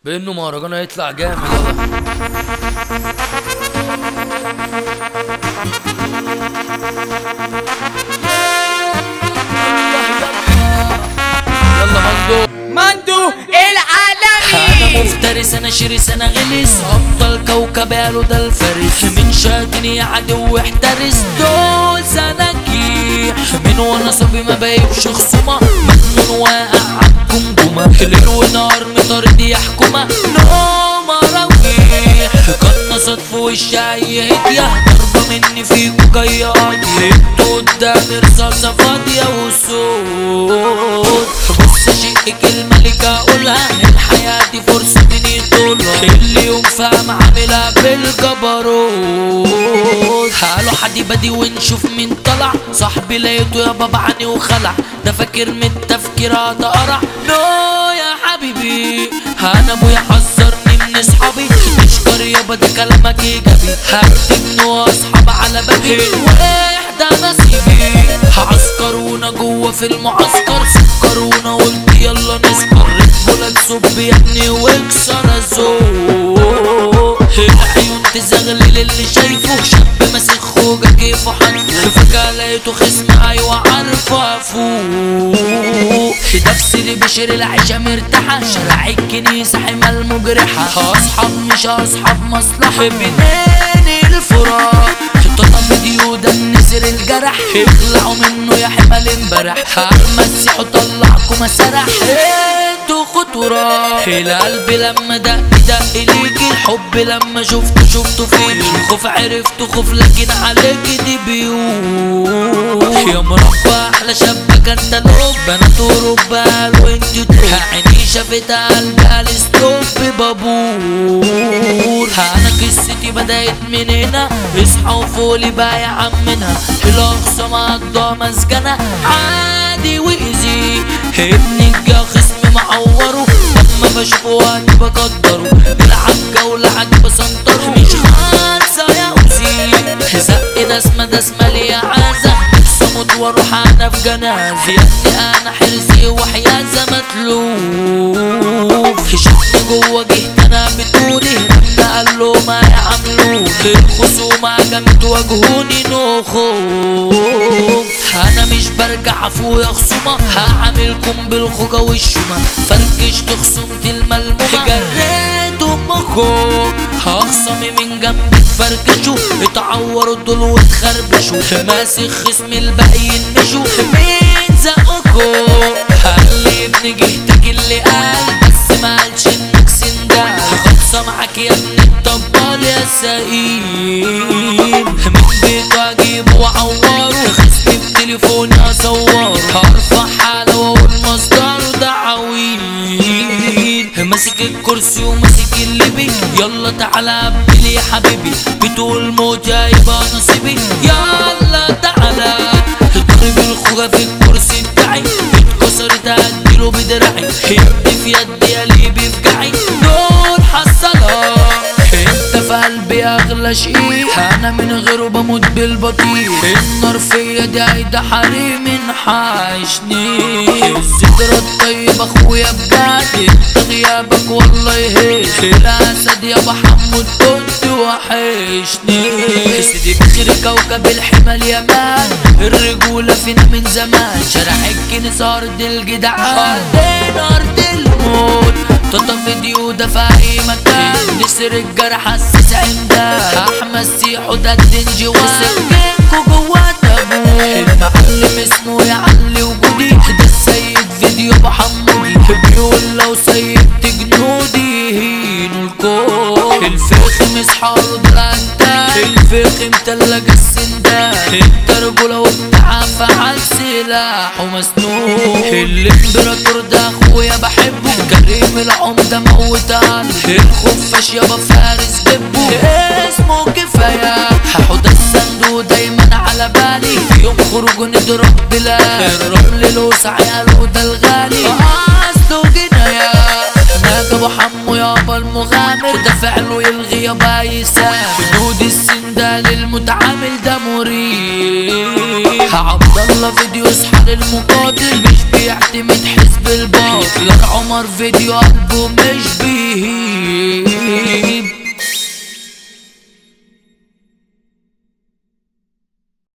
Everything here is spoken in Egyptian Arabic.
بانه مهرجان هيطلع جامد والله. يلا مندو مندو انا العالمي مفترس انا شرس انا غلس افضل كوكب قالوا ده الفارس من شاتني عدو احترس دول سناكي من وانا صبي ما بايبش خصومه مجنون واقع عالجمجمه ليل ونهار مطارد يحكمه نوم اراويح قنصت في وشي اي هديه ضربه مني فيكو جايه قاضيه انتوا قدامي رصاصه فاضيه وصوت بص اشق كلمه لك اقولها الحياه دي فرصه مين يطولها اللي يوم فاهم عاملها بالجبروت قالوا حدي بدي ونشوف مين طلع صاحبي لقيته يا بابا عني وخلع ده فاكر من التفكير هتقرع نو يا حبيبي انا ابويا حذرني من اصحابي اشكر يابا ده كلامك ايجابي هكتب اصحاب على بابي واحدى نصيبي عسكرونا جوه في المعسكر سكرونا قلت يلا نسكر رجولك صب يا ابني واكسر الذوق العيون تزغلل اللي شايفه شاب ماسك خوجة كيفه حنفه فجأة لقيته خصم ايوه عارفه افوق ده في سيري بشر العيشة مرتاحة شارع الكنيسة حمال مجرحة اصحاب مش اصحاب مصلحة بنين الفراق طلع فيديو ده النسر الجرح اخلعوا منه يا حمال امبارح هرمسح وطلعكم مسرح انتوا خطورة القلب لما دق دق ليكي الحب لما شفته شفته فيك الخوف عرفته خوف لكن عليكي دي بيوت يا مربى احلى شابك انت لوب بنات اوروبا وانتوا تروح عيني شافت قلبها الستوب بابور انا قصتي بدأت من هنا اصحى وفولي بقى يا عمنا الاقصى مقضى مسجنة عادي وايزي ابنك يا خصم معوره لما بشوفه وقت بقدره بلعب جولة عجب سنطره مش خالصة يا اوزي زق دسمة دسمة ليا عازة نفسي اموت واروح انا في جنازة يا ابني انا حرزي وحيازة متلوف شفني جوه جهت انا بتقولي ربنا قال له ما يعملوا الخصومة جنت واجهوني نخوف انا مش برجع فوق يا خصومة هعملكم بالخوجة والشومة فركشت خصومتي الملمومة جريت امكم هخصمي من جنبي تفركشوا اتعوروا دول واتخربشوا ماسك خصم الباقيين مشوا مين زقكم قال لي ابن جهتك اللي قال بس ما قالش انك سندال خلصة معاك يا ابن الطبال يا سقيم من بيته اجيبه واعوره خصمي بتليفوني اصوره هرفع حاله واقول مصدره ده عويل ماسك الكرسي وماسك الليبي يلا تعالى قبلي يا حبيبي بتقول موت يا يبقى نصيبي يلا تعالى ضرب الخوجة في الكرسي بتاعي اتكسرت اديله بدراعي يدي في يدي يا اللي بيفجعي دول حصلة انت في قلبي اغلى شيء انا من غيره بموت بالبطيء النار فيا دي عايدة حريم حاشني الذكرى الطيب اخويا بجد انت غيابك والله يهش الاسد يا محمود كنت وحشني سيدي بخير كوكب الحمل يا مان الرجولة فينا من زمان شارع الكنيسة ارض الجدعان ارضنا ارض الموت تطف فيديو ده في اي مكان نسر الجرح حسس عندها احمد سيحو ده الدنجي وسكنكو جوا تابوت المعلم اسمه يعلي وجودي ده السيد فيديو محمودي بيقول لو سيبت جنودي يهينوا الكون الفخم اصحاره ده الانتاج الفخم تلاج السندان الترجولة والتعافى على السلاح ومسنون الامبراطور ده اخويا بحبه كريم العمدة موت قلبي الخفاش يابا فارس جبه اسمه كفاية هحط الصندوق دايما على بالي في يوم خروج نضرب بلاد الرمل الوسع يا ده الغالي اصله جناية ناجي ابو حمو يابا المغامر ده فعله يلغي يابا يسام جنود السندال المتعامل ده مريح عبد الله فيديو اصحى للمقاتل مش بيعتمد حزب الباطل عمر فيديو قلبه مش بي